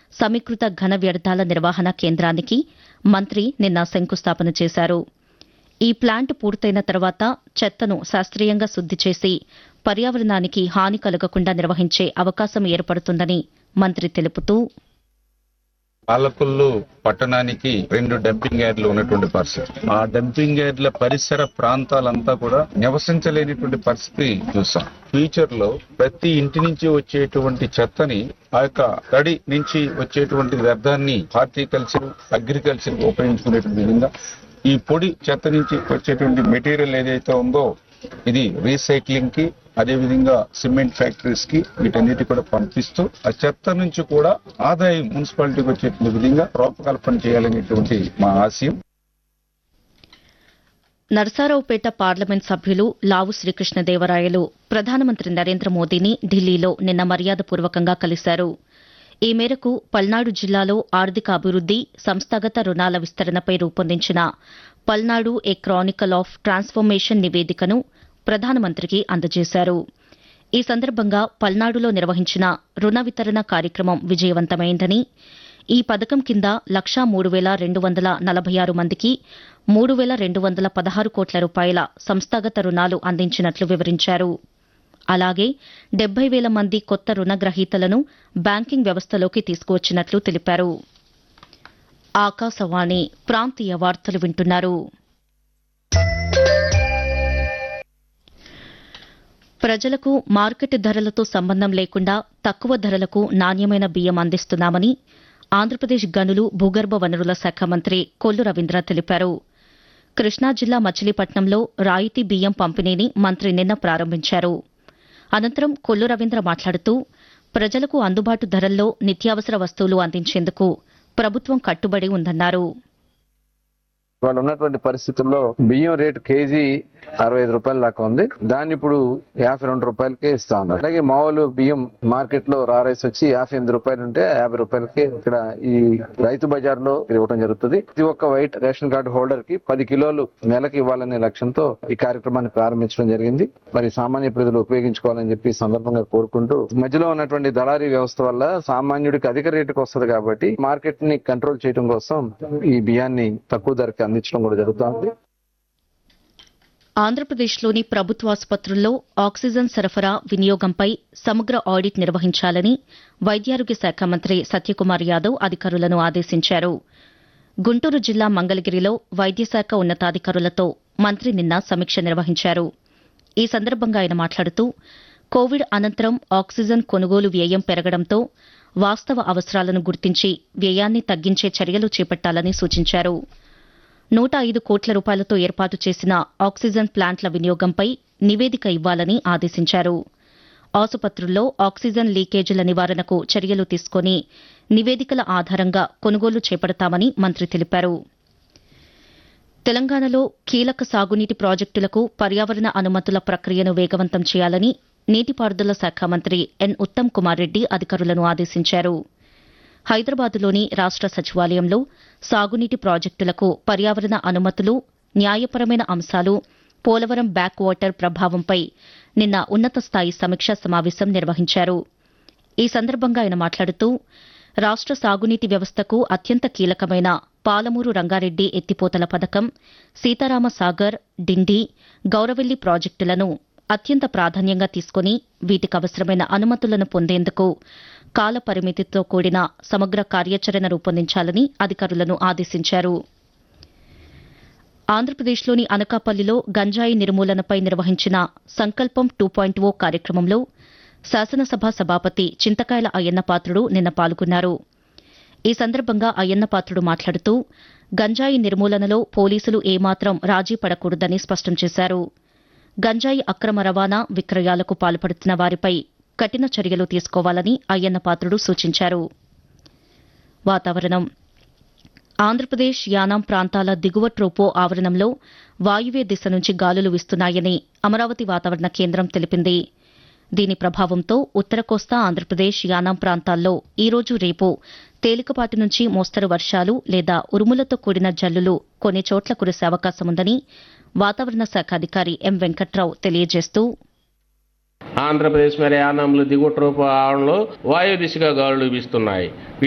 సమీకృత ఘన వ్యర్థాల నిర్వహణ కేంద్రానికి మంత్రి నిన్న శంకుస్థాపన చేశారు ఈ ప్లాంట్ పూర్తయిన తర్వాత చెత్తను శాస్త్రీయంగా శుద్ది చేసి పర్యావరణానికి హాని కలగకుండా నిర్వహించే అవకాశం ఏర్పడుతుందని మంత్రి తెలుపుతూ పాలకొల్లు పట్టణానికి రెండు డంపింగ్ యార్డ్లు ఉన్నటువంటి పరిస్థితి ఆ డంపింగ్ యార్డ్ల పరిసర ప్రాంతాలంతా కూడా నివసించలేనిటువంటి పరిస్థితి చూసాం ఫ్యూచర్ లో ప్రతి ఇంటి నుంచి వచ్చేటువంటి చెత్తని ఆ యొక్క తడి నుంచి వచ్చేటువంటి వ్యర్థాన్ని హార్టికల్చర్ అగ్రికల్చర్ ఉపయోగించుకునేటువంటి విధంగా ఈ పొడి చెత్త నుంచి వచ్చేటువంటి మెటీరియల్ ఏదైతే ఉందో ఇది రీసైక్లింగ్ కి అదే విధంగా సిమెంట్ ఫ్యాక్టరీస్ కి వీటన్నిటి కూడా పంపిస్తూ ఆ చెత్త నుంచి కూడా ఆదాయం మున్సిపాలిటీకి వచ్చేటువంటి విధంగా రూపకల్పన చేయాలనేటువంటి మా ఆశయం నరసారావుపేట పార్లమెంట్ సభ్యులు లావు శ్రీకృష్ణదేవరాయలు ప్రధానమంత్రి నరేంద్ర మోదీని ఢిల్లీలో నిన్న మర్యాదపూర్వకంగా కలిశారు ఈ మేరకు పల్నాడు జిల్లాలో ఆర్థిక అభివృద్ది సంస్థాగత రుణాల విస్తరణపై రూపొందించిన Palnadu a chronicle of transformation నివేదికను ప్రధానమంత్రికి అందజేశారు ఈ సందర్భంగా పల్నాడులో నిర్వహించిన రుణ వితరణ కార్యక్రమం విజయవంతమైందని ఈ పథకం కింద లక్షా మూడు వేల రెండు వందల నలభై ఆరు మందికి మూడు వేల రెండు వందల పదహారు కోట్ల రూపాయల సంస్థాగత రుణాలు అందించినట్లు వివరించారు అలాగే డెబ్బై వేల మంది కొత్త రుణగ్రహీతలను బ్యాంకింగ్ వ్యవస్థలోకి తీసుకువచ్చినట్లు తెలిపారు ఆకాశవాణి ప్రాంతీయ వార్తలు వింటున్నారు ప్రజలకు మార్కెట్ ధరలతో సంబంధం లేకుండా తక్కువ ధరలకు నాణ్యమైన బియ్యం అందిస్తున్నామని ఆంధ్రప్రదేశ్ గనులు భూగర్భ వనరుల శాఖ మంత్రి కొల్లు రవీంద్ర తెలిపారు కృష్ణా జిల్లా మచిలీపట్నంలో రాయితీ బియ్యం పంపిణీని మంత్రి నిన్న ప్రారంభించారు అనంతరం కొల్లు రవీంద్ర మాట్లాడుతూ ప్రజలకు అందుబాటు ధరల్లో నిత్యావసర వస్తువులు అందించేందుకు ప్రభుత్వం కట్టుబడి ఉందన్నారు వాళ్ళు ఉన్నటువంటి పరిస్థితుల్లో బియ్యం రేటు కేజీ అరవై ఐదు రూపాయల దాకా ఉంది దాన్ని ఇప్పుడు యాభై రెండు రూపాయలకే ఇస్తా ఉన్నారు అలాగే మామూలు బియ్యం మార్కెట్ లో రా రైస్ వచ్చి యాభై ఎనిమిది రూపాయలు ఉంటే యాభై రూపాయలకే ఇక్కడ ఈ రైతు బజార్ లో ఇవ్వడం జరుగుతుంది ప్రతి ఒక్క వైట్ రేషన్ కార్డు హోల్డర్ కి పది కిలోలు నెలకి ఇవ్వాలనే లక్ష్యంతో ఈ కార్యక్రమాన్ని ప్రారంభించడం జరిగింది మరి సామాన్య ప్రజలు ఉపయోగించుకోవాలని చెప్పి ఈ సందర్భంగా కోరుకుంటూ మధ్యలో ఉన్నటువంటి దళారీ వ్యవస్థ వల్ల సామాన్యుడికి అధిక రేటుకు వస్తుంది కాబట్టి మార్కెట్ ని కంట్రోల్ చేయడం కోసం ఈ బియ్యాన్ని తక్కువ ధరకి అందించడం కూడా జరుగుతుంది ఆంధ్రప్రదేశ్లోని ప్రభుత్వ ఆసుపత్రుల్లో ఆక్సిజన్ సరఫరా వినియోగంపై సమగ్ర ఆడిట్ నిర్వహించాలని వైద్యారోగ్య శాఖ మంత్రి సత్యకుమార్ యాదవ్ అధికారులను ఆదేశించారు గుంటూరు జిల్లా మంగళగిరిలో వైద్యశాఖ ఉన్నతాధికారులతో మంత్రి నిన్న సమీక్ష నిర్వహించారు ఈ సందర్భంగా ఆయన మాట్లాడుతూ కోవిడ్ అనంతరం ఆక్సిజన్ కొనుగోలు వ్యయం పెరగడంతో వాస్తవ అవసరాలను గుర్తించి వ్యయాన్ని తగ్గించే చర్యలు చేపట్టాలని సూచించారు నూట ఐదు కోట్ల రూపాయలతో ఏర్పాటు చేసిన ఆక్సిజన్ ప్లాంట్ల వినియోగంపై నివేదిక ఇవ్వాలని ఆదేశించారు ఆసుపత్రుల్లో ఆక్సిజన్ లీకేజీల నివారణకు చర్యలు తీసుకుని నివేదికల ఆధారంగా కొనుగోలు చేపడతామని మంత్రి తెలిపారు తెలంగాణలో కీలక సాగునీటి ప్రాజెక్టులకు పర్యావరణ అనుమతుల ప్రక్రియను వేగవంతం చేయాలని నీటిపారుదల శాఖ మంత్రి ఎన్ ఉత్తమ్ కుమార్ రెడ్డి అధికారులను ఆదేశించారు హైదరాబాద్లోని రాష్ట సచివాలయంలో సాగునీటి ప్రాజెక్టులకు పర్యావరణ అనుమతులు న్యాయపరమైన అంశాలు పోలవరం బ్యాక్ వాటర్ ప్రభావంపై నిన్న ఉన్నత స్థాయి సమీక్షా సమావేశం నిర్వహించారు ఈ సందర్భంగా ఆయన మాట్లాడుతూ రాష్ట సాగునీటి వ్యవస్థకు అత్యంత కీలకమైన పాలమూరు రంగారెడ్డి ఎత్తిపోతల పథకం సీతారామ సాగర్ డిండి గౌరవెల్లి ప్రాజెక్టులను అత్యంత ప్రాధాన్యంగా తీసుకుని వీటికి అవసరమైన అనుమతులను పొందేందుకు కాల పరిమితితో కూడిన సమగ్ర కార్యాచరణ రూపొందించాలని అధికారులను ఆదేశించారు ఆంధ్రప్రదేశ్లోని అనకాపల్లిలో గంజాయి నిర్మూలనపై నిర్వహించిన సంకల్పం టూ పాయింట్ ఓ కార్యక్రమంలో శాసనసభ సభాపతి చింతకాయల అయ్యన్నపాత్రుడు నిన్న పాల్గొన్నారు ఈ సందర్భంగా అయ్యన్నపాత్రుడు మాట్లాడుతూ గంజాయి నిర్మూలనలో పోలీసులు ఏమాత్రం రాజీ పడకూడదని స్పష్టం చేశారు గంజాయి అక్రమ రవాణా విక్రయాలకు పాల్పడుతున్న వారిపై కఠిన చర్యలు తీసుకోవాలని అయ్యన్నపాత్రుడు సూచించారు వాతావరణం ఆంధ్రప్రదేశ్ యానాం ప్రాంతాల దిగువ ట్రోపో ఆవరణంలో వాయువ్య దిశ నుంచి గాలులు వీస్తున్నాయని అమరావతి వాతావరణ కేంద్రం తెలిపింది దీని ప్రభావంతో ఉత్తర కోస్తా ఆంధ్రప్రదేశ్ యానాం ప్రాంతాల్లో ఈ రోజు రేపు తేలికపాటి నుంచి మోస్తరు వర్షాలు లేదా ఉరుములతో కూడిన జల్లులు కొన్ని చోట్ల కురిసే అవకాశముందని వాతావరణ శాఖ అధికారి ఎం వెంకట్రావు తెలియజేస్తూ ఆంధ్రప్రదేశ్ మరి యానంలో దిగువ ట్రోపు ఆవరణలో వాయు దిశగా గాలులు వీస్తున్నాయి